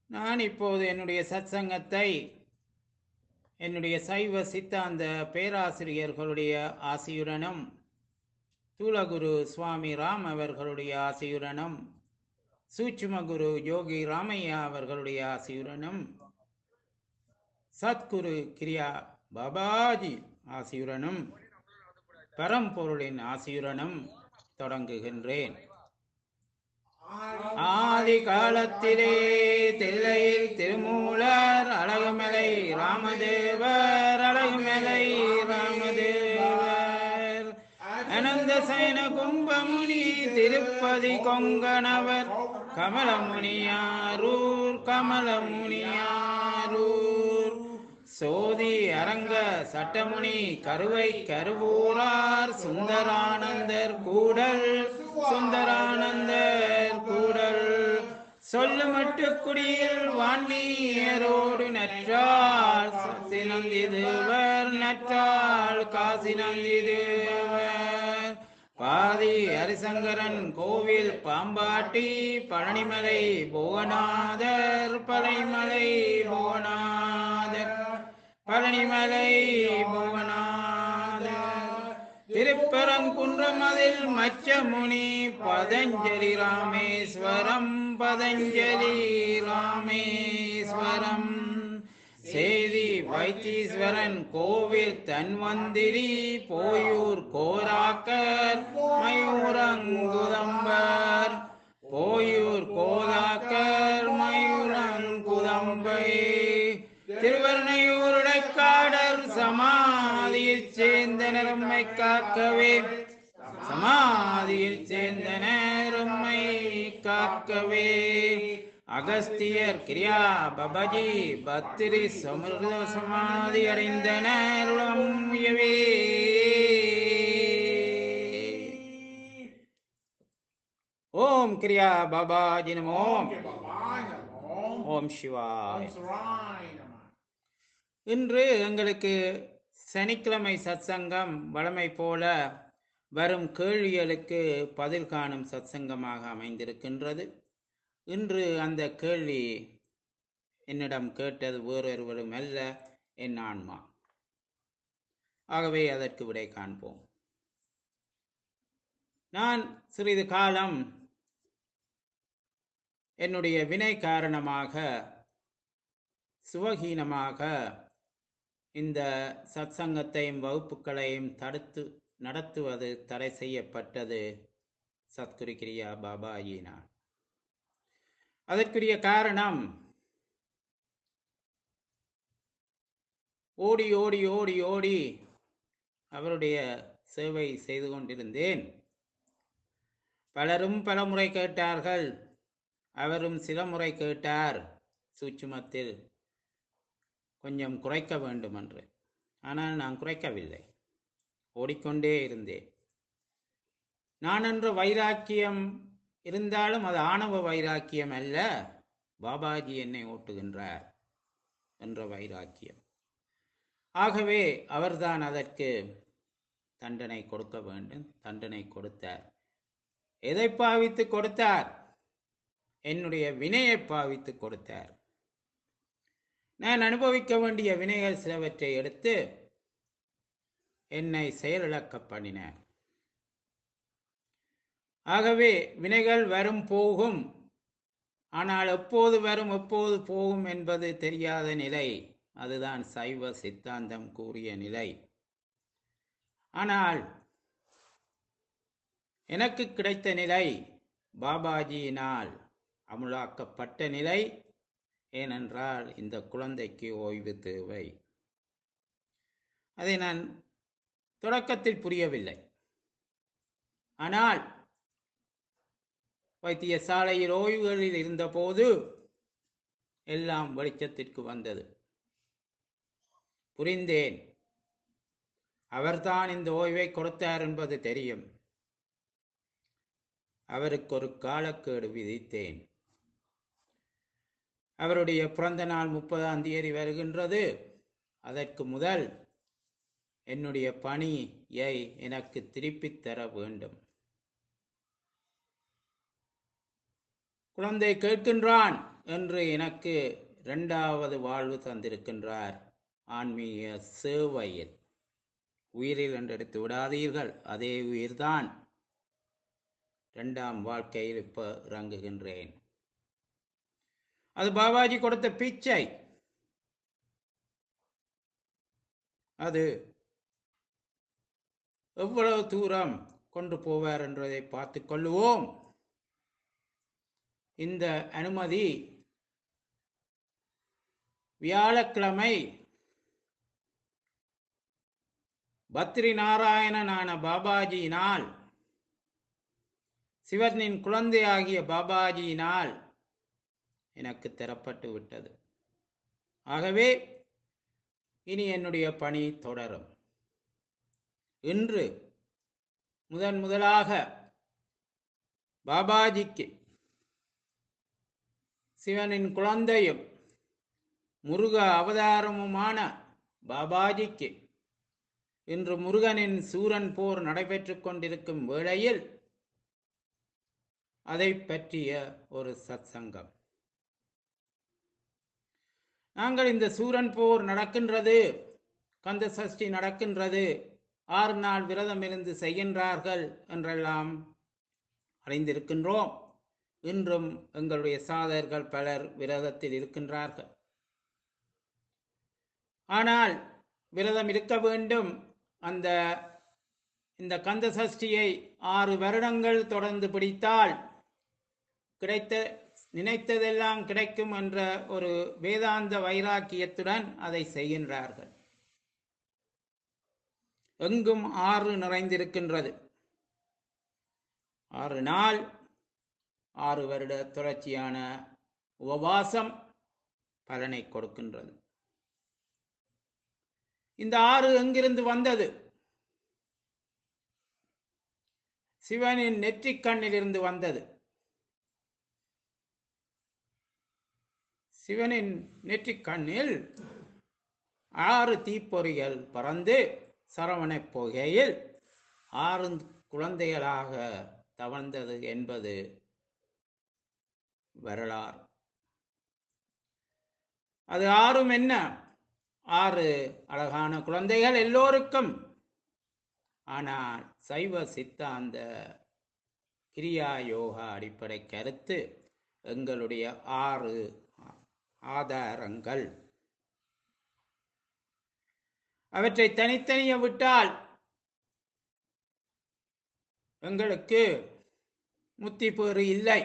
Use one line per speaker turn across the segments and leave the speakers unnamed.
நான் இப்போது என்னுடைய சத்சங்கத்தை என்னுடைய சைவ சித்தாந்த பேராசிரியர்களுடைய ஆசியுடனும் தூலகுரு சுவாமி ராம் அவர்களுடைய ஆசியுடனும் சூட்சுமகுரு யோகி ராமையா அவர்களுடைய ஆசியுடனும் சத்குரு கிரியா பாபாஜி ஆசியுடனும் பரம்பொருளின் ஆசியுடனும் தொடங்குகின்றேன் ஆதி காலத்திலே தில்லையில் திருமூலர் அழகுமலை ராமதேவர் அழகுமலை ராமதேவர் அனந்த சயன கும்பமுனி திருப்பதி கொங்கணவர் கமலமுனியாரூர் கமலமுனியாரூர் சோதி அரங்க சட்டமுனி கருவை கருவூரார் சுந்தரானந்தர் கூடல் சுந்தரானந்தர் கூடல் சொல்லுமட்டு குடியில் வான்மீயரோடு நற்றாள் சக்தி நந்தி தேவர் நற்றாள் காசி நந்தி தேவர் பாதி ஹரிசங்கரன் கோவில் பாம்பாட்டி பழனிமலை புவனாதர் பழனிமலை புவனாதர் பழனிமலை புவனாதர் திருப்பரங்குன்றமதில் மச்சமுனி பதஞ்சலி ராமேஸ்வரம் பதஞ்சலி ராமேஸ்வரம் சேதி வைத்தீஸ்வரன் கோவில் தன்வந்திரி போயூர் கோராக்கர் மயூரங்குதம்பர் போயூர் கோதாக்கர் மயூரங்குதம்பை திருவர்ணையூருடைக்காடர் சமாதியில் சேர்ந்த நிறம்மை காக்கவே சமாதியில் சேர்ந்த நேரம்மை காக்கவே அகஸ்தியர் கிரியா பபஜி பத்திரி சமிருத சமாதி அடைந்த நேருளம் உயவே ஓம் கிரியா பாபாஜி நமோ ஓம் சிவாய் இன்று எங்களுக்கு சனிக்கிழமை சத்சங்கம் வழமை போல வரும் கேள்விகளுக்கு பதில் காணும் சத்சங்கமாக அமைந்திருக்கின்றது இன்று அந்த கேள்வி என்னிடம் கேட்டது வேறொருவரும் அல்ல என் ஆன்மா ஆகவே அதற்கு விடை காண்போம் நான் சிறிது காலம் என்னுடைய வினை காரணமாக சுவகீனமாக இந்த சத்சங்கத்தையும் வகுப்புகளையும் தடுத்து நடத்துவது தடை செய்யப்பட்டது சத்குரு கிரியா பாபாயினால் அதற்குரிய காரணம் ஓடி ஓடி ஓடி ஓடி அவருடைய சேவை செய்து கொண்டிருந்தேன் பலரும் பல முறை கேட்டார்கள் அவரும் சில முறை கேட்டார் சூட்சுமத்தில் கொஞ்சம் குறைக்க வேண்டும் என்று ஆனால் நான் குறைக்கவில்லை ஓடிக்கொண்டே இருந்தேன் நான் என்ற வைராக்கியம் இருந்தாலும் அது ஆணவ வைராக்கியம் அல்ல பாபாஜி என்னை ஓட்டுகின்றார் என்ற வைராக்கியம் ஆகவே அவர்தான் அதற்கு தண்டனை கொடுக்க வேண்டும் தண்டனை கொடுத்தார் எதை பாவித்து கொடுத்தார் என்னுடைய வினையை பாவித்து கொடுத்தார் நான் அனுபவிக்க வேண்டிய வினைகள் சிலவற்றை எடுத்து என்னை செயலிழக்க பண்ணினார் ஆகவே வினைகள் வரும் போகும் ஆனால் எப்போது வரும் எப்போது போகும் என்பது தெரியாத நிலை அதுதான் சைவ சித்தாந்தம் கூறிய நிலை ஆனால் எனக்கு கிடைத்த நிலை பாபாஜியினால் அமுலாக்கப்பட்ட நிலை ஏனென்றால் இந்த குழந்தைக்கு ஓய்வு தேவை அதை நான் தொடக்கத்தில் புரியவில்லை ஆனால் வைத்தியசாலையில் ஓய்வுகளில் இருந்தபோது எல்லாம் வெளிச்சத்திற்கு வந்தது புரிந்தேன் அவர்தான் இந்த ஓய்வை கொடுத்தார் என்பது தெரியும் அவருக்கு ஒரு காலக்கேடு விதித்தேன் அவருடைய பிறந்த நாள் முப்பதாம் தேதி வருகின்றது அதற்கு முதல் என்னுடைய பணியை எனக்கு திருப்பித் தர வேண்டும் குழந்தை கேட்கின்றான் என்று எனக்கு இரண்டாவது வாழ்வு தந்திருக்கின்றார் ஆன்மீக சேவையில் உயிரில் என்றெடுத்து விடாதீர்கள் அதே உயிர்தான் இரண்டாம் வாழ்க்கையில் இப்போ இறங்குகின்றேன் அது பாபாஜி கொடுத்த பிச்சை அது எவ்வளவு தூரம் கொண்டு போவார் என்றதை பார்த்து கொள்ளுவோம் இந்த அனுமதி வியாழக்கிழமை பத்ரி நாராயணனான பாபாஜியினால் சிவனின் குழந்தையாகிய பாபாஜியினால் எனக்கு தரப்பட்டு விட்டது ஆகவே இனி என்னுடைய பணி தொடரும் இன்று முதன் முதலாக பாபாஜிக்கு சிவனின் குழந்தையும் முருக அவதாரமுமான பாபாஜிக்கு இன்று முருகனின் சூரன் போர் நடைபெற்றுக் கொண்டிருக்கும் வேளையில் அதை பற்றிய ஒரு சத்சங்கம் நாங்கள் இந்த சூரன் போர் நடக்கின்றது கந்த சஷ்டி நடக்கின்றது ஆறு நாள் விரதம் இருந்து செய்கின்றார்கள் என்றெல்லாம் அறிந்திருக்கின்றோம் இன்றும் எங்களுடைய சாதகர்கள் பலர் விரதத்தில் இருக்கின்றார்கள் ஆனால் விரதம் இருக்க வேண்டும் அந்த இந்த கந்த சஷ்டியை ஆறு வருடங்கள் தொடர்ந்து பிடித்தால் கிடைத்த நினைத்ததெல்லாம் கிடைக்கும் என்ற ஒரு வேதாந்த வைராக்கியத்துடன் அதை செய்கின்றார்கள் எங்கும் ஆறு நிறைந்திருக்கின்றது ஆறு நாள் ஆறு வருட தொடர்ச்சியான உபவாசம் பலனை கொடுக்கின்றது இந்த ஆறு எங்கிருந்து வந்தது சிவனின் நெற்றிக் கண்ணிலிருந்து வந்தது சிவனின் நெற்றிக் கண்ணில் ஆறு தீப்பொறிகள் பறந்து சரவணப் போகையில் ஆறு குழந்தைகளாக தவழ்ந்தது என்பது வரலாறு அது ஆறும் என்ன ஆறு அழகான குழந்தைகள் எல்லோருக்கும் ஆனால் சைவ சித்தாந்த கிரியா யோகா அடிப்படை கருத்து எங்களுடைய ஆறு ஆதாரங்கள் அவற்றை தனித்தனியே விட்டால் எங்களுக்கு முத்தி பேறு இல்லை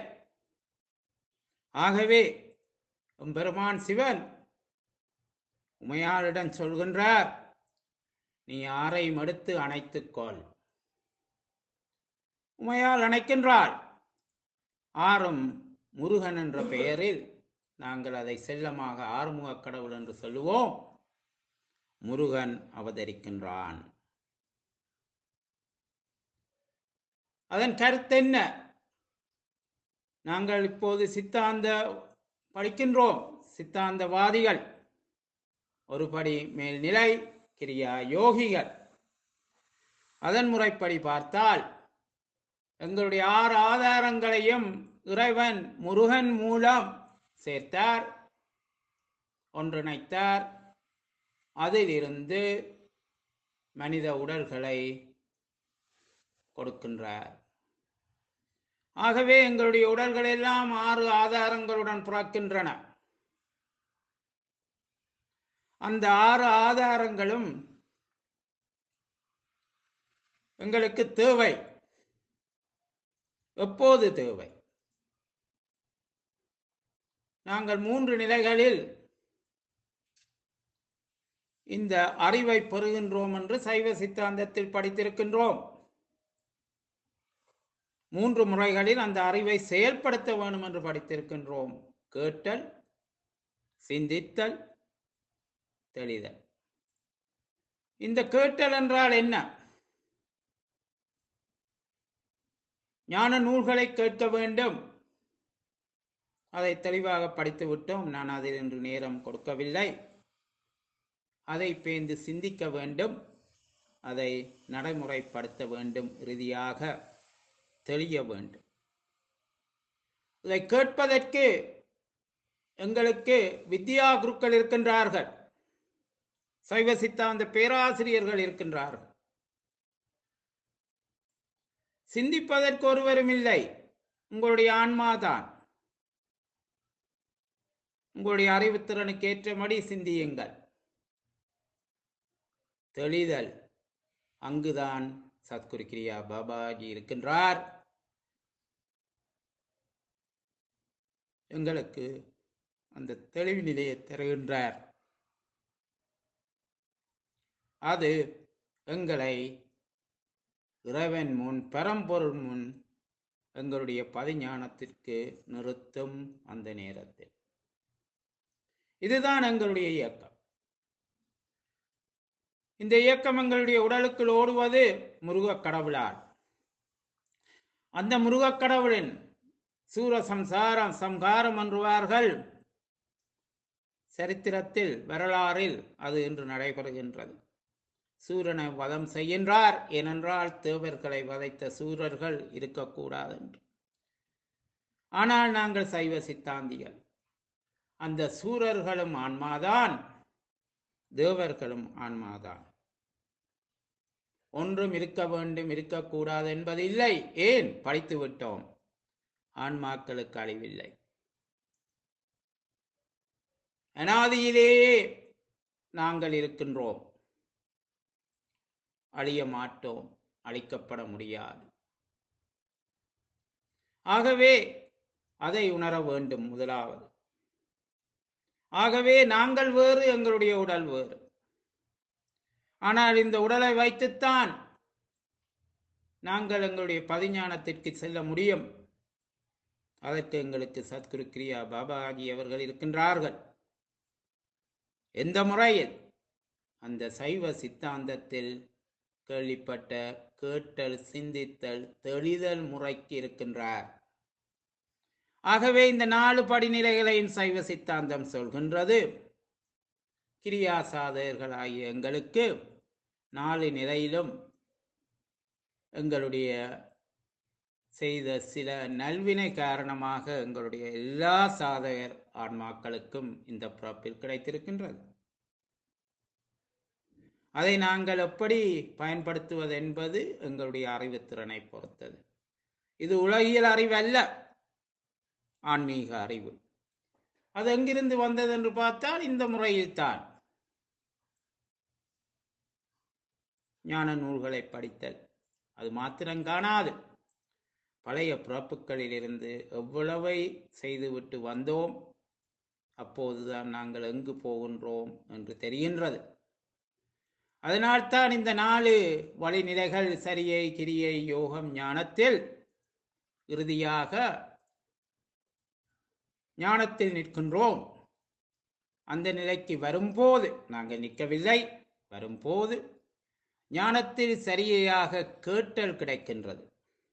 ஆகவே பெருமான் சிவன் உமையாளிடம் சொல்கின்றார் நீ யாரையும் எடுத்து அணைத்துக்கொள் உமையால் அணைக்கின்றாள் ஆறும் முருகன் என்ற பெயரில் நாங்கள் அதை செல்லமாக ஆறுமுக கடவுள் என்று சொல்லுவோம் முருகன் அவதரிக்கின்றான் அதன் கருத்து என்ன நாங்கள் இப்போது சித்தாந்த படிக்கின்றோம் சித்தாந்தவாதிகள் ஒருபடி மேல்நிலை கிரியா யோகிகள் அதன் முறைப்படி பார்த்தால் எங்களுடைய ஆறு ஆதாரங்களையும் இறைவன் முருகன் மூலம் சேர்த்தார் ஒன்றிணைத்தார் அதிலிருந்து மனித உடல்களை கொடுக்கின்றார் ஆகவே எங்களுடைய உடல்கள் எல்லாம் ஆறு ஆதாரங்களுடன் பிறக்கின்றன அந்த ஆறு ஆதாரங்களும் எங்களுக்கு தேவை எப்போது தேவை நாங்கள் மூன்று நிலைகளில் இந்த அறிவை பெறுகின்றோம் என்று சைவ சித்தாந்தத்தில் படித்திருக்கின்றோம் மூன்று முறைகளில் அந்த அறிவை செயல்படுத்த வேண்டும் என்று படித்திருக்கின்றோம் கேட்டல் சிந்தித்தல் தெளிதல் இந்த கேட்டல் என்றால் என்ன ஞான நூல்களை கேட்க வேண்டும் அதை தெளிவாக படித்து விட்டோம் நான் அதில் இன்று நேரம் கொடுக்கவில்லை அதை பேந்து சிந்திக்க வேண்டும் அதை நடைமுறைப்படுத்த வேண்டும் இறுதியாக தெளிய வேண்டும் இதை கேட்பதற்கு எங்களுக்கு வித்யா குருக்கள் இருக்கின்றார்கள் சைவ சித்தாந்த பேராசிரியர்கள் இருக்கின்றார்கள் சிந்திப்பதற்கு ஒருவரும் இல்லை உங்களுடைய ஆன்மாதான் உங்களுடைய அறிவுத்திறனுக்கு ஏற்றபடி சிந்தியுங்கள் தெளிதல் அங்குதான் சத்குரு கிரியா பாபாஜி இருக்கின்றார் எங்களுக்கு அந்த தெளிவு நிலையை தருகின்றார் அது எங்களை இறைவன் முன் பரம்பொருள் முன் எங்களுடைய பதிஞானத்திற்கு நிறுத்தும் அந்த நேரத்தில் இதுதான் எங்களுடைய இயக்கம் இந்த இயக்கம் எங்களுடைய உடலுக்குள் ஓடுவது முருகக் கடவுளால் அந்த முருகக் கடவுளின் சூர சம்சாரம் சம்ஹாரம் என்றுவார்கள் சரித்திரத்தில் வரலாறில் அது இன்று நடைபெறுகின்றது சூரனை வதம் செய்கின்றார் ஏனென்றால் தேவர்களை வதைத்த சூரர்கள் இருக்கக்கூடாது என்று ஆனால் நாங்கள் சைவ சித்தாந்திகள் அந்த சூரர்களும் ஆன்மாதான் தேவர்களும் ஆன்மாதான் ஒன்றும் இருக்க வேண்டும் இருக்கக்கூடாது என்பது இல்லை ஏன் படித்து விட்டோம் ஆன்மாக்களுக்கு அழிவில்லை அனாதியிலேயே நாங்கள் இருக்கின்றோம் அழிய மாட்டோம் அழிக்கப்பட முடியாது ஆகவே அதை உணர வேண்டும் முதலாவது ஆகவே நாங்கள் வேறு எங்களுடைய உடல் வேறு ஆனால் இந்த உடலை வைத்துத்தான் நாங்கள் எங்களுடைய பதிஞானத்திற்கு செல்ல முடியும் அதற்கு எங்களுக்கு சத்குரு கிரியா பாபாஜி அவர்கள் இருக்கின்றார்கள் எந்த முறையில் அந்த சைவ சித்தாந்தத்தில் கேள்விப்பட்ட கேட்டல் சிந்தித்தல் தெளிதல் முறைக்கு இருக்கின்றார் ஆகவே இந்த நாலு படிநிலைகளையும் சைவ சித்தாந்தம் சொல்கின்றது கிரியா சாதகர்களாகிய எங்களுக்கு நாலு நிலையிலும் எங்களுடைய செய்த சில நல்வினை காரணமாக எங்களுடைய எல்லா சாதகர் ஆன்மாக்களுக்கும் இந்த பிறப்பில் கிடைத்திருக்கின்றது அதை நாங்கள் எப்படி பயன்படுத்துவது என்பது எங்களுடைய அறிவுத்திறனை பொறுத்தது இது உலகியல் அறிவு அல்ல ஆன்மீக அறிவு அது எங்கிருந்து வந்தது என்று பார்த்தால் இந்த முறையில்தான் ஞான நூல்களை படித்தல் அது மாத்திரம் காணாது பழைய பிறப்புகளிலிருந்து எவ்வளவை செய்துவிட்டு வந்தோம் அப்போதுதான் நாங்கள் எங்கு போகின்றோம் என்று தெரிகின்றது அதனால்தான் இந்த நாலு வழிநிலைகள் சரியை கிரியை யோகம் ஞானத்தில் இறுதியாக ஞானத்தில் நிற்கின்றோம் அந்த நிலைக்கு வரும்போது நாங்கள் நிற்கவில்லை வரும்போது ஞானத்தில் சரியாக கேட்டல் கிடைக்கின்றது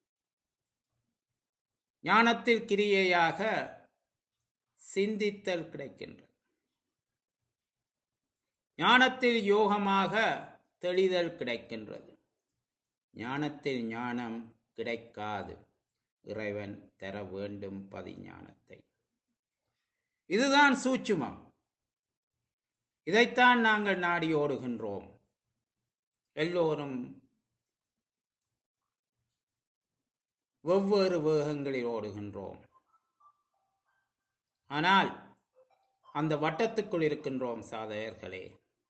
ஞானத்தில் கிரியையாக சிந்தித்தல் கிடைக்கின்றது ஞானத்தில் யோகமாக தெளிதல் கிடைக்கின்றது ஞானத்தில் ஞானம் கிடைக்காது இறைவன் தர வேண்டும் பதிஞானத்தை இதுதான் சூட்சுமம் இதைத்தான் நாங்கள் நாடி ஓடுகின்றோம் எல்லோரும் வெவ்வேறு வேகங்களில் ஓடுகின்றோம் ஆனால் அந்த வட்டத்துக்குள் இருக்கின்றோம் சாதகர்களே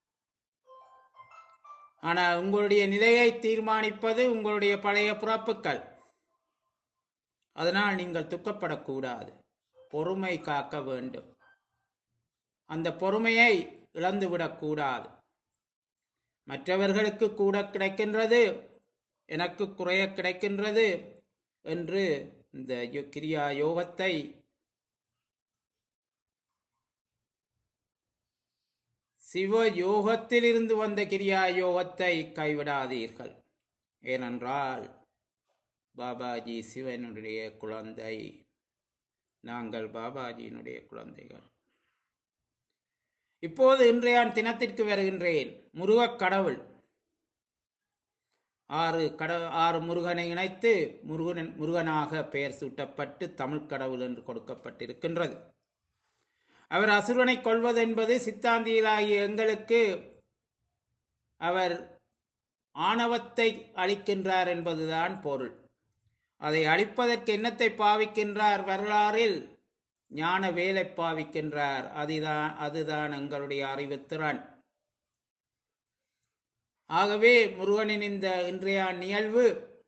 ஆனால் உங்களுடைய நிலையை தீர்மானிப்பது உங்களுடைய பழைய பிறப்புகள் அதனால் நீங்கள் துக்கப்படக்கூடாது பொறுமை காக்க வேண்டும் அந்த பொறுமையை இழந்துவிடக்கூடாது மற்றவர்களுக்கு கூட கிடைக்கின்றது எனக்கு குறைய கிடைக்கின்றது என்று இந்த யோ- கிரியா யோகத்தை சிவ யோகத்திலிருந்து வந்த கிரியா யோகத்தை கைவிடாதீர்கள் ஏனென்றால் பாபாஜி சிவனுடைய குழந்தை நாங்கள் பாபாஜியினுடைய குழந்தைகள் இப்போது இன்றைய தினத்திற்கு வருகின்றேன் முருகக் கடவுள் ஆறு கட ஆறு முருகனை இணைத்து முருகன் முருகனாக பெயர் சூட்டப்பட்டு தமிழ் கடவுள் என்று கொடுக்கப்பட்டிருக்கின்றது அவர் அசுரனை கொள்வது என்பது சித்தாந்திகளாகிய எங்களுக்கு அவர் ஆணவத்தை அளிக்கின்றார் என்பதுதான் பொருள் அதை அழிப்பதற்கு எண்ணத்தை பாவிக்கின்றார் வரலாறில் ஞான வேலை பாவிக்கின்றார் அதுதான் அதுதான் எங்களுடைய அறிவுத்திறன் ஆகவே முருகனின் இந்த இன்றைய நிகழ்வு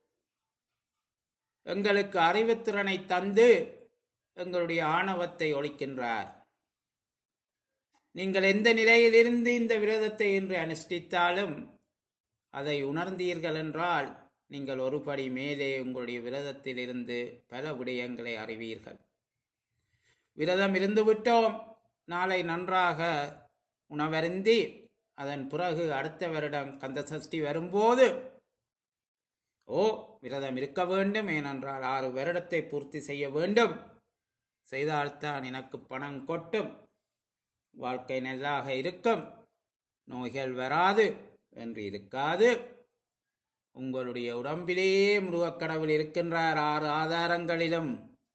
எங்களுக்கு அறிவுத்திறனை தந்து எங்களுடைய ஆணவத்தை ஒழிக்கின்றார் நீங்கள் எந்த நிலையில் இருந்து இந்த விரதத்தை இன்று அனுஷ்டித்தாலும் அதை உணர்ந்தீர்கள் என்றால் நீங்கள் ஒருபடி மேலே உங்களுடைய விரதத்தில் இருந்து பல விடயங்களை அறிவீர்கள் விரதம் இருந்து விட்டோம் நாளை நன்றாக உணவருந்தி அதன் பிறகு அடுத்த வருடம் கந்த சஷ்டி வரும்போது ஓ விரதம் இருக்க வேண்டும் ஏனென்றால் ஆறு வருடத்தை பூர்த்தி செய்ய வேண்டும் செய்தால்தான் எனக்கு பணம் கொட்டும் வாழ்க்கை நல்லாக இருக்கும் நோய்கள் வராது என்று இருக்காது உங்களுடைய உடம்பிலேயே முருகக்கடவுள் இருக்கின்றார் ஆறு ஆதாரங்களிலும்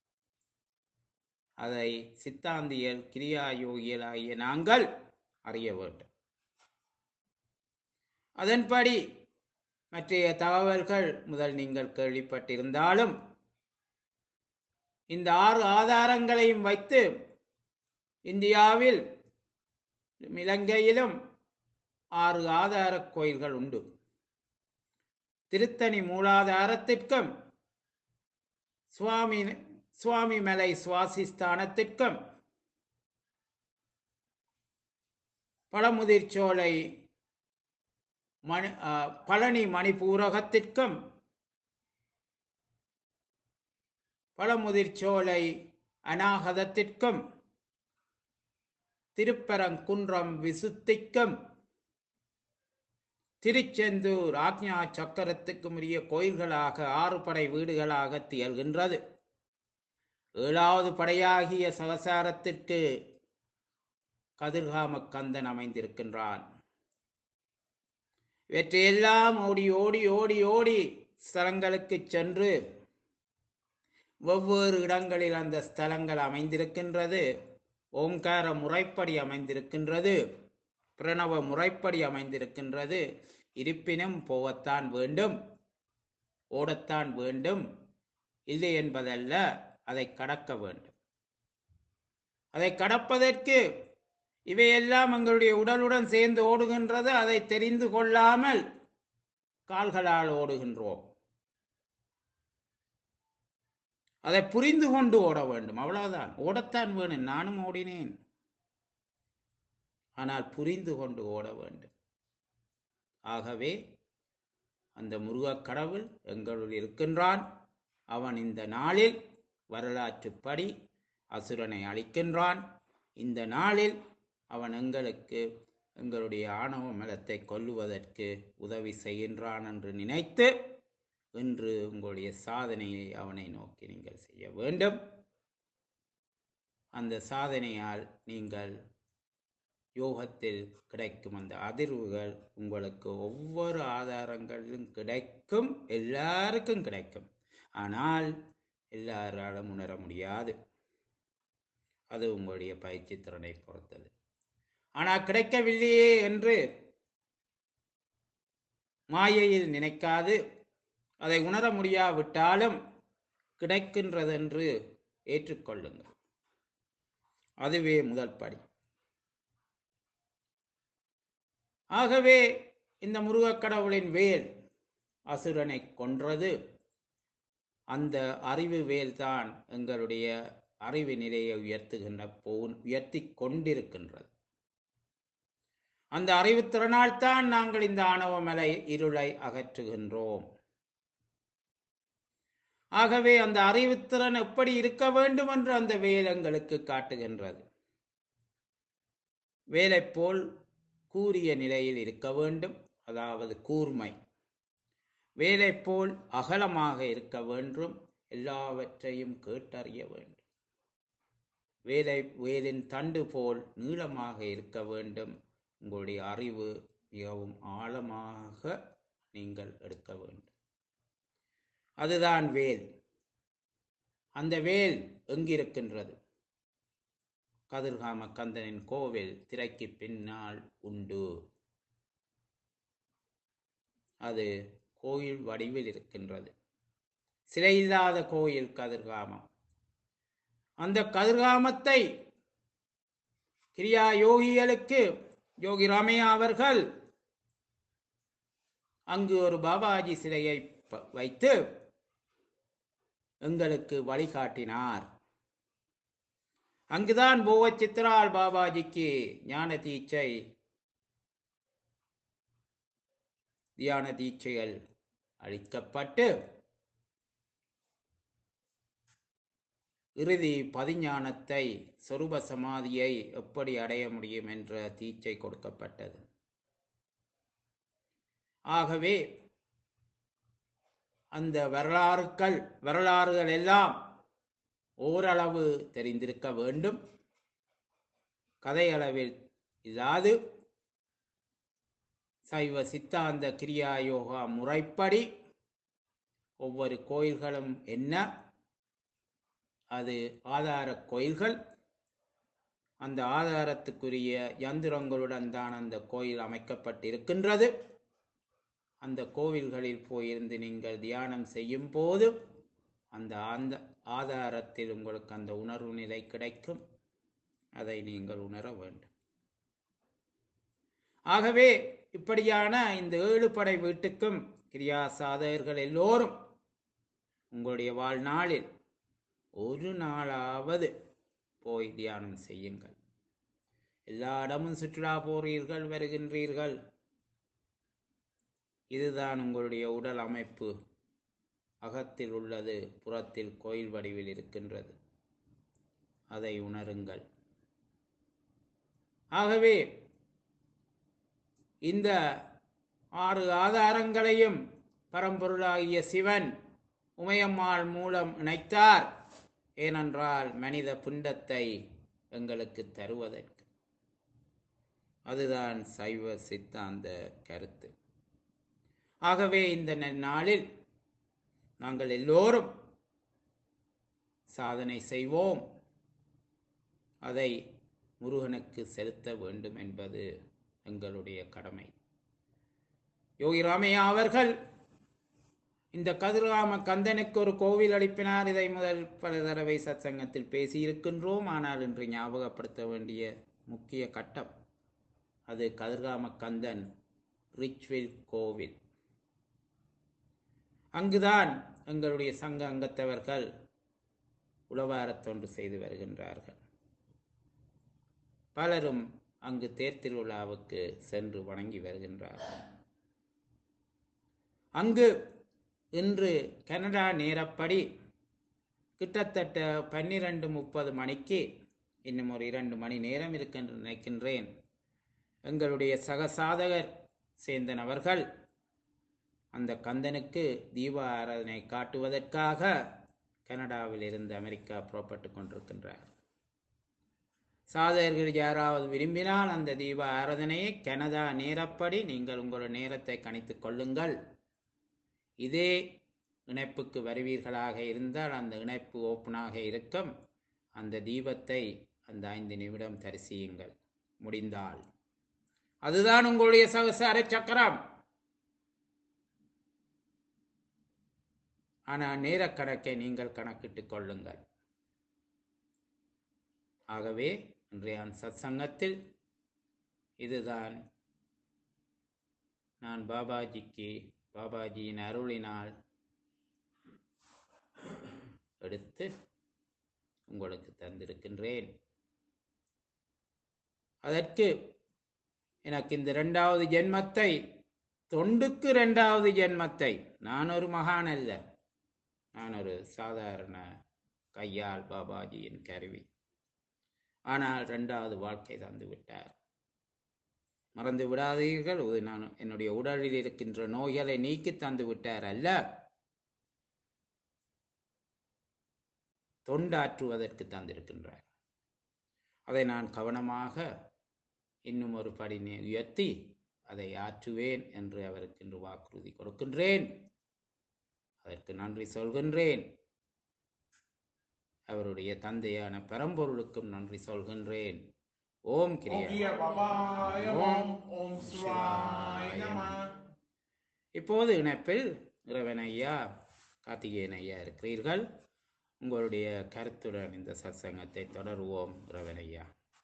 அதை சித்தாந்தியல் கிரியா யோகியல் ஆகிய நாங்கள் அறிய வேண்டும் அதன்படி மற்றைய தகவல்கள் முதல் நீங்கள் கேள்விப்பட்டிருந்தாலும் இந்த ஆறு ஆதாரங்களையும் வைத்து இந்தியாவில் இலங்கையிலும் ஆறு ஆதார கோயில்கள் உண்டு திருத்தணி மூலாதாரத்திற்கும் சுவாமி சுவாமி மலை சுவாசிஸ்தானத்திற்கும் பழமுதிர்ச்சோலை மணி ஆ, பழனி மணிபூரகத்திற்கும் பழமுதிர்ச்சோலை அநாகதத்திற்கும் திருப்பரங்குன்றம் விசுத்திக்கும் திருச்செந்தூர் ஆக்ஞா சக்கரத்துக்கும் உரிய கோயில்களாக ஆறு படை வீடுகளாக திகழ்கின்றது ஏழாவது படையாகிய சகசாரத்திற்கு கதிர்காம கந்தன் அமைந்திருக்கின்றான் இவற்றையெல்லாம் ஓடி ஓடி ஓடி ஓடி ஸ்தலங்களுக்கு சென்று வெவ்வேறு இடங்களில் அந்த ஸ்தலங்கள் அமைந்திருக்கின்றது ஓங்கார முறைப்படி அமைந்திருக்கின்றது பிரணவ முறைப்படி அமைந்திருக்கின்றது இருப்பினும் போகத்தான் வேண்டும் ஓடத்தான் வேண்டும் இல்லை என்பதல்ல அதை கடக்க வேண்டும் அதை கடப்பதற்கு இவையெல்லாம் எங்களுடைய உடலுடன் சேர்ந்து ஓடுகின்றது அதை தெரிந்து கொள்ளாமல் கால்களால் ஓடுகின்றோம் அதை புரிந்து கொண்டு ஓட வேண்டும் அவ்வளவுதான் ஓடத்தான் வேணும் நானும் ஓடினேன் ஆனால் புரிந்து கொண்டு ஓட வேண்டும் ஆகவே அந்த முருகக் கடவுள் எங்களுள் இருக்கின்றான் அவன் இந்த நாளில் வரலாற்றுப்படி அசுரனை அழிக்கின்றான் இந்த நாளில் அவன் எங்களுக்கு எங்களுடைய ஆணவ மலத்தை கொல்லுவதற்கு உதவி செய்கின்றான் என்று நினைத்து இன்று உங்களுடைய சாதனையை அவனை நோக்கி நீங்கள் செய்ய வேண்டும் அந்த சாதனையால் நீங்கள் யோகத்தில் கிடைக்கும் அந்த அதிர்வுகள் உங்களுக்கு ஒவ்வொரு ஆதாரங்களிலும் கிடைக்கும் எல்லாருக்கும் கிடைக்கும் ஆனால் எல்லாராலும் உணர முடியாது அது உங்களுடைய பயிற்சி திறனை பொறுத்தது ஆனால் கிடைக்கவில்லையே என்று மாயையில் நினைக்காது அதை உணர முடியாவிட்டாலும் கிடைக்கின்றதென்று ஏற்றுக்கொள்ளுங்கள் அதுவே முதல் படி ஆகவே இந்த முருகக் கடவுளின் வேல் அசுரனை கொன்றது அந்த அறிவு வேல்தான் எங்களுடைய அறிவு நிலையை உயர்த்துகின்ற போ உயர்த்தி கொண்டிருக்கின்றது அந்த அறிவுத்திறனால் தான் நாங்கள் இந்த ஆணவமலை இருளை அகற்றுகின்றோம் ஆகவே அந்த அறிவுத்திறன் எப்படி இருக்க வேண்டும் என்று அந்த வேல் எங்களுக்கு காட்டுகின்றது வேலை போல் கூறிய நிலையில் இருக்க வேண்டும் அதாவது கூர்மை வேலை போல் அகலமாக இருக்க வேண்டும் எல்லாவற்றையும் கேட்டறிய வேண்டும் வேலை வேலின் தண்டு போல் நீளமாக இருக்க வேண்டும் உங்களுடைய அறிவு மிகவும் ஆழமாக நீங்கள் எடுக்க வேண்டும் அதுதான் வேல் அந்த வேல் எங்கிருக்கின்றது கதிர்காம கந்தனின் கோவில் திரைக்கு பின்னால் உண்டு அது கோயில் வடிவில் இருக்கின்றது சிலை இல்லாத கோயில் கதிர்காமம் அந்த கதிர்காமத்தை கிரியா யோகிகளுக்கு யோகி ராமையா அவர்கள் அங்கு ஒரு பாபாஜி சிலையை ப- வைத்து எங்களுக்கு வழிகாட்டினார் அங்குதான் போவ சித்ரால் பாபாஜிக்கு ஞான தீட்சை தியான தீட்சைகள் அளிக்கப்பட்டு இறுதி பதிஞானத்தை சொரூப சமாதியை எப்படி அடைய முடியும் என்ற தீட்சை கொடுக்கப்பட்டது ஆகவே அந்த வரலாறுகள் வரலாறுகள் எல்லாம் ஓரளவு தெரிந்திருக்க வேண்டும் கதையளவில் இல்லாது சைவ சித்தாந்த கிரியா யோகா முறைப்படி ஒவ்வொரு கோயில்களும் என்ன அது ஆதார கோயில்கள் அந்த ஆதாரத்துக்குரிய யந்திரங்களுடன் தான் அந்த கோயில் அமைக்கப்பட்டிருக்கின்றது அந்த கோவில்களில் போயிருந்து நீங்கள் தியானம் செய்யும் போது அந்த அந்த ஆதாரத்தில் உங்களுக்கு அந்த உணர்வு நிலை கிடைக்கும் அதை நீங்கள் உணர வேண்டும் ஆகவே இப்படியான இந்த ஏழு படை வீட்டுக்கும் கிரியா சாதகர்கள் எல்லோரும் உங்களுடைய வாழ்நாளில் ஒரு நாளாவது போய் தியானம் செய்யுங்கள் எல்லா இடமும் சுற்றுலா போறீர்கள் வருகின்றீர்கள் இதுதான் உங்களுடைய உடல் அமைப்பு அகத்தில் உள்ளது புறத்தில் கோயில் வடிவில் இருக்கின்றது அதை உணருங்கள் ஆகவே இந்த ஆறு ஆதாரங்களையும் பரம்பொருளாகிய சிவன் உமையம்மாள் மூலம் இணைத்தார் ஏனென்றால் மனித புண்டத்தை எங்களுக்கு தருவதற்கு அதுதான் சைவ சித்தாந்த கருத்து ஆகவே இந்த ந- நாளில் நாங்கள் எல்லோரும் சாதனை செய்வோம் அதை முருகனுக்கு செலுத்த வேண்டும் என்பது எங்களுடைய கடமை யோகி ராமையா அவர்கள் இந்த கதிர்காம கந்தனுக்கு ஒரு கோவில் அளிப்பினார் இதை முதல் பல தடவை சத்சங்கத்தில் பேசியிருக்கின்றோம் ஆனால் இன்று ஞாபகப்படுத்த வேண்டிய முக்கிய கட்டம் அது கதிர்காம கந்தன் ரிச்வில் கோவில் அங்குதான் எங்களுடைய சங்க அங்கத்தவர்கள் உளவாரத் தொண்டு செய்து வருகின்றார்கள் பலரும் அங்கு தேர் திருவிழாவுக்கு சென்று வணங்கி வருகின்றார்கள் அங்கு இன்று கனடா நேரப்படி கிட்டத்தட்ட பன்னிரண்டு முப்பது மணிக்கு இன்னும் ஒரு இரண்டு மணி நேரம் இருக்கென்று நினைக்கின்றேன் எங்களுடைய சக சாதகர் சேந்தன் அவர்கள் அந்த கந்தனுக்கு தீப ஆராதனை காட்டுவதற்காக கனடாவில் இருந்து அமெரிக்கா புறப்பட்டு கொண்டிருக்கின்றார் சாதகர்கள் யாராவது விரும்பினால் அந்த தீப ஆராதனையை கனடா நேரப்படி நீங்கள் உங்களோட நேரத்தை கணித்துக் கொள்ளுங்கள் இதே இணைப்புக்கு வருவீர்களாக இருந்தால் அந்த இணைப்பு ஓப்பனாக இருக்கும் அந்த தீபத்தை அந்த ஐந்து நிமிடம் தரிசியுங்கள் முடிந்தால் அதுதான் உங்களுடைய சகசார சக்கரம் ஆனால் நேரக்கணக்கை நீங்கள் கணக்கிட்டுக் கொள்ளுங்கள் ஆகவே இன்றைய சத்சங்கத்தில் இதுதான் நான் பாபாஜிக்கு பாபாஜியின் அருளினால் எடுத்து உங்களுக்கு தந்திருக்கின்றேன் அதற்கு எனக்கு இந்த இரண்டாவது ஜென்மத்தை தொண்டுக்கு இரண்டாவது ஜென்மத்தை நான் ஒரு மகான் அல்ல நான் ஒரு சாதாரண கையால் பாபாஜியின் கருவி ஆனால் இரண்டாவது வாழ்க்கை தந்து விட்டார் மறந்து விடாதீர்கள் இது நான் என்னுடைய உடலில் இருக்கின்ற நோய்களை நீக்கி தந்து விட்டார் அல்ல தொண்டாற்றுவதற்கு தந்திருக்கின்றார் அதை நான் கவனமாக இன்னும் ஒரு படி நே- உயர்த்தி அதை ஆற்றுவேன் என்று அவருக்கு இன்று வாக்குறுதி கொடுக்கின்றேன் அதற்கு நன்றி சொல்கின்றேன் அவருடைய தந்தையான பரம்பொருளுக்கும் நன்றி சொல்கின்றேன் ஓம் கிரியா
Om Kiya Babaya Om Om Shivaya Nama
இப்போது இணைப்பில் இறைவன் ஐயா கார்த்திகேயன் ஐயா இருக்கிறீர்கள் உங்களுடைய கருத்துடன் இந்த சத்சங்கத்தை தொடருவோம் இறைவன் ஐயா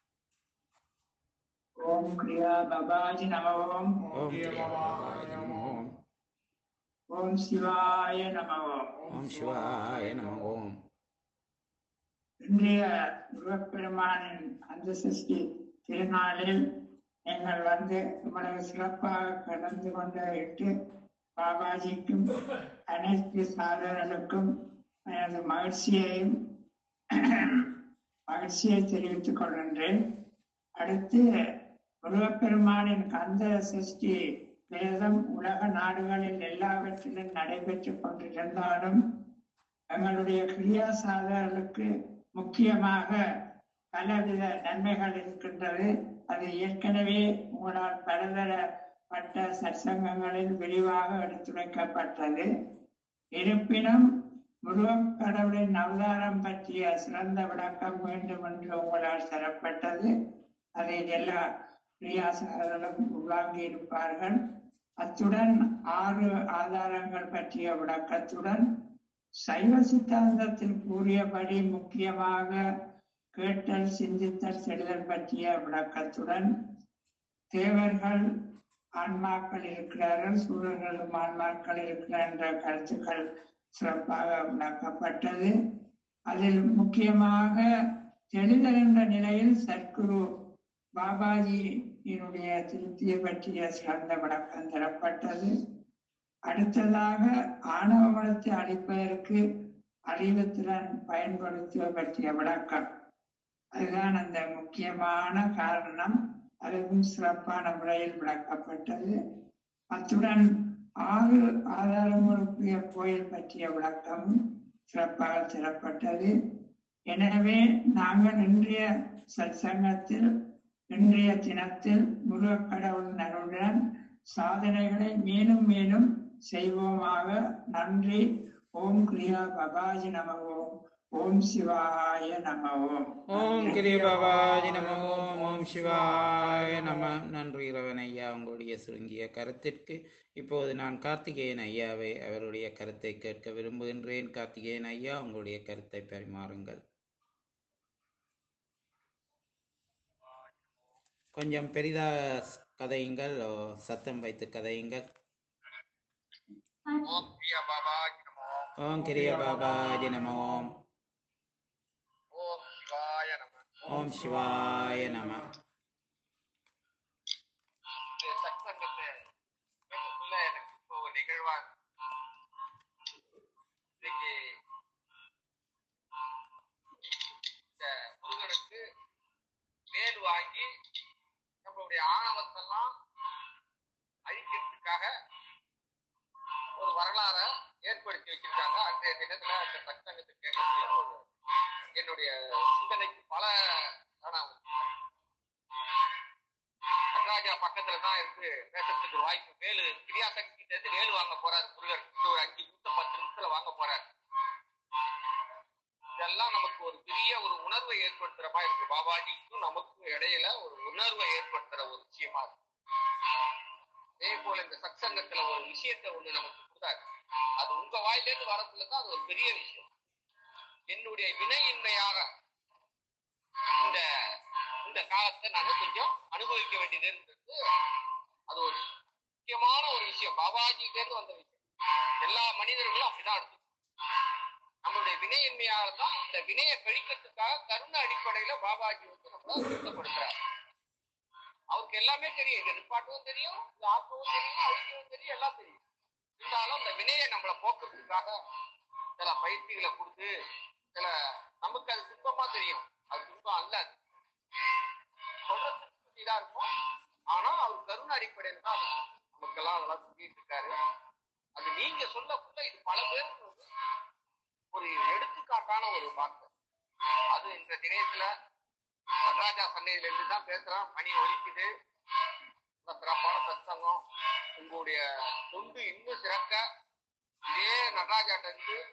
ஓம் கிரியா பபாஜி நம ஓம்
ஓம் கிரியா பாபாய நம ஓம்
ஓம் சிவாய நம ஓம்
ஓம் சிவாய நம ஓம்
இன்றைய முருகப்பெருமானின் அந்த சஷ்டி திருநாளில் நீங்கள் வந்து இவ்வளவு சிறப்பாக கலந்து கொண்டு பாபாஜிக்கும் அனைத்து சாதனர்களுக்கும் எனது மகிழ்ச்சியையும் மகிழ்ச்சியை தெரிவித்துக் கொள்கின்றேன் அடுத்து முருகப்பெருமானின் கந்த சஷ்டி வேதம் உலக நாடுகளில் எல்லாவற்றிலும் நடைபெற்றுக் கொண்டிருந்தாலும் எங்களுடைய கிரியா சாதகர்களுக்கு முக்கியமாக பலவித நன்மைகள் இருக்கின்றது அது ஏற்கனவே உங்களால் பலதரப்பட்ட சற்சங்கங்களில் விரிவாக எடுத்துரைக்கப்பட்டது இருப்பினும் முருகக் கடவுளின் அவதாரம் பற்றிய சிறந்த விளக்கம் வேண்டும் என்று உங்களால் தரப்பட்டது அதை எல்லா கிரியாசாரர்களும் உள்வாங்கி இருப்பார்கள் அத்துடன் ஆறு ஆதாரங்கள் பற்றிய விளக்கத்துடன் சைவ சித்தாந்தத்தில் கூறியபடி முக்கியமாக கேட்டல் சிந்தித்தல் செல்தல் பற்றிய விளக்கத்துடன் தேவர்கள் ஆன்மாக்கள் இருக்கிறார்கள் சூழர்களும் ஆன்மாக்கள் இருக்கிறார் என்ற கருத்துக்கள் சிறப்பாக விளக்கப்பட்டது அதில் முக்கியமாக தெளிதல் என்ற நிலையில் சத்குரு பாபாஜியினுடைய திருப்தியை பற்றிய சிறந்த விளக்கம் தரப்பட்டது அடுத்ததாக ஆணவ வளத்தை அழிப்பதற்கு அறிவுத்திறன் பயன்படுத்துவது பற்றிய விளக்கம் அதுதான் அந்த முக்கியமான காரணம் அதுவும் சிறப்பான முறையில் விளக்கப்பட்டது அத்துடன் ஆறு ஆதாரங்களுக்குரிய கோயில் பற்றிய விளக்கமும் சிறப்பாக தரப்பட்டது எனவே நாங்கள் இன்றைய சற்சங்கத்தில் இன்றைய தினத்தில் முருகக் கடவுளின் அருளுடன் சாதனைகளை மேலும் மேலும் செய்வோமாக நன்றி ஓம் கிரியா பபாஜி நம ஓம் ஓம் சிவாய நம ஓம்
ஓம் கிரிய பாபாஜி நம ஓம் ஓம் சிவாய நம நன்றி இறைவன் ஐயா உங்களுடைய சுருங்கிய கருத்திற்கு இப்போது நான் கார்த்திகேயன் ஐயாவை அவருடைய கருத்தை கேட்க விரும்புகின்றேன் கார்த்திகேயன் ஐயா உங்களுடைய கருத்தை பரிமாறுங்கள் கொஞ்சம் பெரிதாக கதையுங்கள் ஓ, சத்தம் வைத்து கதையுங்கள்
Om Kiya Babaya Nama
ஓம் கிரிய பாபாஜி நம ஓம்
Om Shivaya Nama
ஓம் சிவாய நம
இந்த சத்சங்கத்தை கேட்கக்குள்ள எனக்கு இப்போ ஒரு நிகழ்வா இன்னைக்கு இந்த முருகனுக்கு வேல் வாங்கி நம்மளுடைய ஆணவத்தெல்லாம் அழிக்கிறதுக்காக ஒரு வரலாற ஏற்படுத்தி வச்சிருக்காங்க அன்றைய தினத்துல அந்த சத்சங்கத்தை கேட்கக்கூடிய ஒரு என்னுடைய சிந்தனைக்கு பல ஆனா நடராஜா பக்கத்துல தான் இருந்து பேசுறதுக்கு ஒரு வாய்ப்பு வேலு கிரியாசக்தி கிட்ட இருந்து வேலு வாங்க போறாரு முருகர் இன்னும் ஒரு அஞ்சு நிமிஷம் பத்து நிமிஷத்துல வாங்க போறாரு இதெல்லாம் நமக்கு ஒரு பெரிய ஒரு உணர்வை ஏற்படுத்துற மாதிரி இருக்கு பாபாஜிக்கும் நமக்கும் இடையில ஒரு உணர்வை ஏற்படுத்துற ஒரு விஷயமா இருக்கு அதே போல இந்த சத்சங்கத்துல ஒரு விஷயத்தை ஒண்ணு நமக்கு கொடுத்தாரு அது உங்க வாயிலிருந்து வரதுலதான் அது ஒரு பெரிய விஷயம் என்னுடைய வினையின்மையாக இந்த இந்த காலத்தை நாங்க கொஞ்சம் அனுபவிக்க வேண்டியது இருந்தது அது ஒரு முக்கியமான ஒரு விஷயம் பாபாஜிட்ட இருந்து வந்த விஷயம் எல்லா மனிதர்களும் அப்படிதான் எடுத்து நம்மளுடைய வினையின்மையால தான் இந்த வினையை கழிக்கிறதுக்காக கருணை அடிப்படையில பாபாஜி வந்து நம்மள சுத்தப்படுத்துறாரு அவருக்கு எல்லாமே தெரியும் இது நிப்பாட்டவும் தெரியும் இது ஆக்கவும் தெரியும் அழிக்கவும் தெரியும் எல்லாம் தெரியும் இருந்தாலும் இந்த வினையை நம்மளை போக்குறதுக்காக சில பயிற்சிகளை கொடுத்து சில நமக்கு அது துன்பமா தெரியும் அது துன்பம் அல்ல அது. சொல்றதுக்கு இதா இருக்கும் ஆனா அவர் கருணை அடிப்படையில தான் அது நமக்கெல்லாம் அதெல்லாம் சொல்லிட்டு இருக்காரு அது நீங்க சொல்லக்குள்ள இது பல பேருக்கு வந்து ஒரு எடுத்துக்காட்டான ஒரு வார்த்தை அது இந்த திணையத்துல நடராஜா சன்னையில இருந்து தான் பேசுறான் மணி ஒலிக்குது நல்ல சிறப்பான சத்சங்கம் உங்களுடைய தொண்டு இன்னும் சிறக்க இதே நடராஜாட்ட இருந்து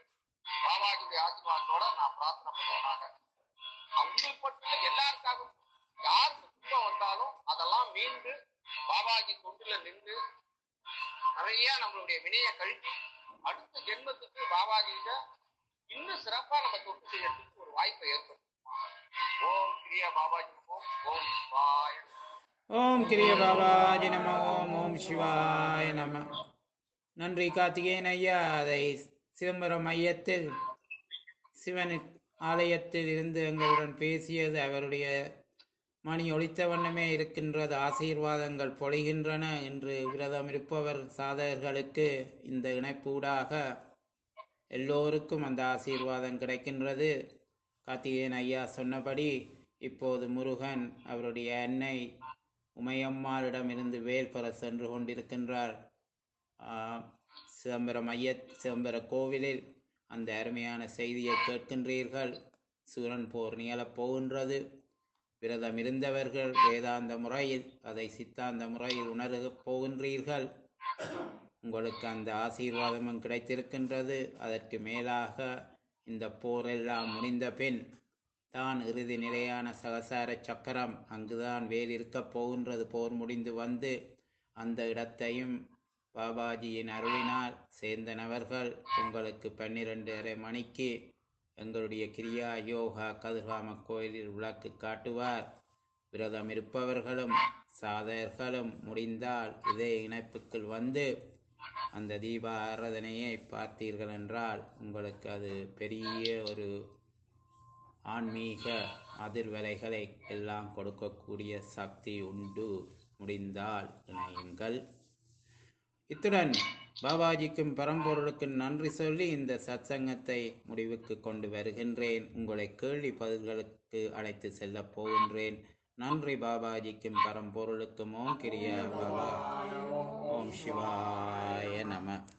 பாபாஜியுடைய ஆசீர்வாதத்தோட நான் பிரார்த்தனை பண்ணுவேனாக அவங்களுக்கு எல்லாருக்காகவும் யாருக்கு துன்பம் வந்தாலும் அதெல்லாம் மீண்டு பாபாஜி தொண்டுல நின்று நிறைய நம்மளுடைய வினையை கழித்து அடுத்த ஜென்மத்துக்கு பாபாஜியிட இன்னும் சிறப்பா நம்ம தொண்டு செய்யறதுக்கு ஒரு வாய்ப்பை ஏற்படுத்தும் ஓம் கிரியா பாபாஜி ஓம் ஓம் சிவாய
ஓம் கிரிய பாபாஜி நம ஓம் ஓம் சிவாய நம நன்றி கார்த்திகேயன் ஐயா அதை சிதம்பரம் மையத்தில் சிவன் ஆலயத்தில் இருந்து எங்களுடன் பேசியது அவருடைய மணி ஒலித்த வண்ணமே இருக்கின்றது ஆசீர்வாதங்கள் பொழிகின்றன என்று விரதம் இருப்பவர் சாதகர்களுக்கு இந்த இணைப்பூடாக எல்லோருக்கும் அந்த ஆசீர்வாதம் கிடைக்கின்றது கார்த்திகேயன் ஐயா சொன்னபடி இப்போது முருகன் அவருடைய அன்னை உமையம்மாளிடமிருந்து வேல் பெற சென்று கொண்டிருக்கின்றார் ஆஹ், சிதம்பரம் ஐய சிதம்பர கோவிலில் அந்த அருமையான செய்தியை கேட்கின்றீர்கள் சூரன் போர் நிகழப் போகின்றது விரதம் இருந்தவர்கள் வேதாந்த முறையில் அதை சித்தாந்த முறையில் உணரப் போகின்றீர்கள் உங்களுக்கு அந்த ஆசீர்வாதமும் கிடைத்திருக்கின்றது அதற்கு மேலாக இந்த போரெல்லாம் முடிந்த பின் தான் இறுதி நிலையான சகசார சக்கரம் அங்குதான் வேல் இருக்கப் போகின்றது போர் முடிந்து வந்து அந்த இடத்தையும் பாபாஜியின் அருளினால் சேர்ந்த நபர்கள் உங்களுக்கு பன்னிரண்டு அரை மணிக்கு எங்களுடைய கிரியா யோகா கதிர்காம கோயிலில் விளக்கு காட்டுவார் விரதம் இருப்பவர்களும் சாதகர்களும் முடிந்தால் இதே இணைப்புக்குள் வந்து அந்த தீப ஆராதனையை பார்த்தீர்கள் என்றால் உங்களுக்கு அது பெரிய ஒரு ஆன்மீக அதிர்வலைகளை எல்லாம் கொடுக்கக்கூடிய சக்தி உண்டு முடிந்தால் இணையுங்கள் இத்துடன் பாபாஜிக்கும் பரம்பொருளுக்கும் நன்றி சொல்லி இந்த சத்சங்கத்தை முடிவுக்கு கொண்டு வருகின்றேன் உங்களை கேள்வி பதில்களுக்கு அழைத்து செல்லப் போகின்றேன் நன்றி பாபாஜிக்கும் பரம்பொருளுக்கும் ஓம் கிரியா பாபா ஓம் சிவாய நம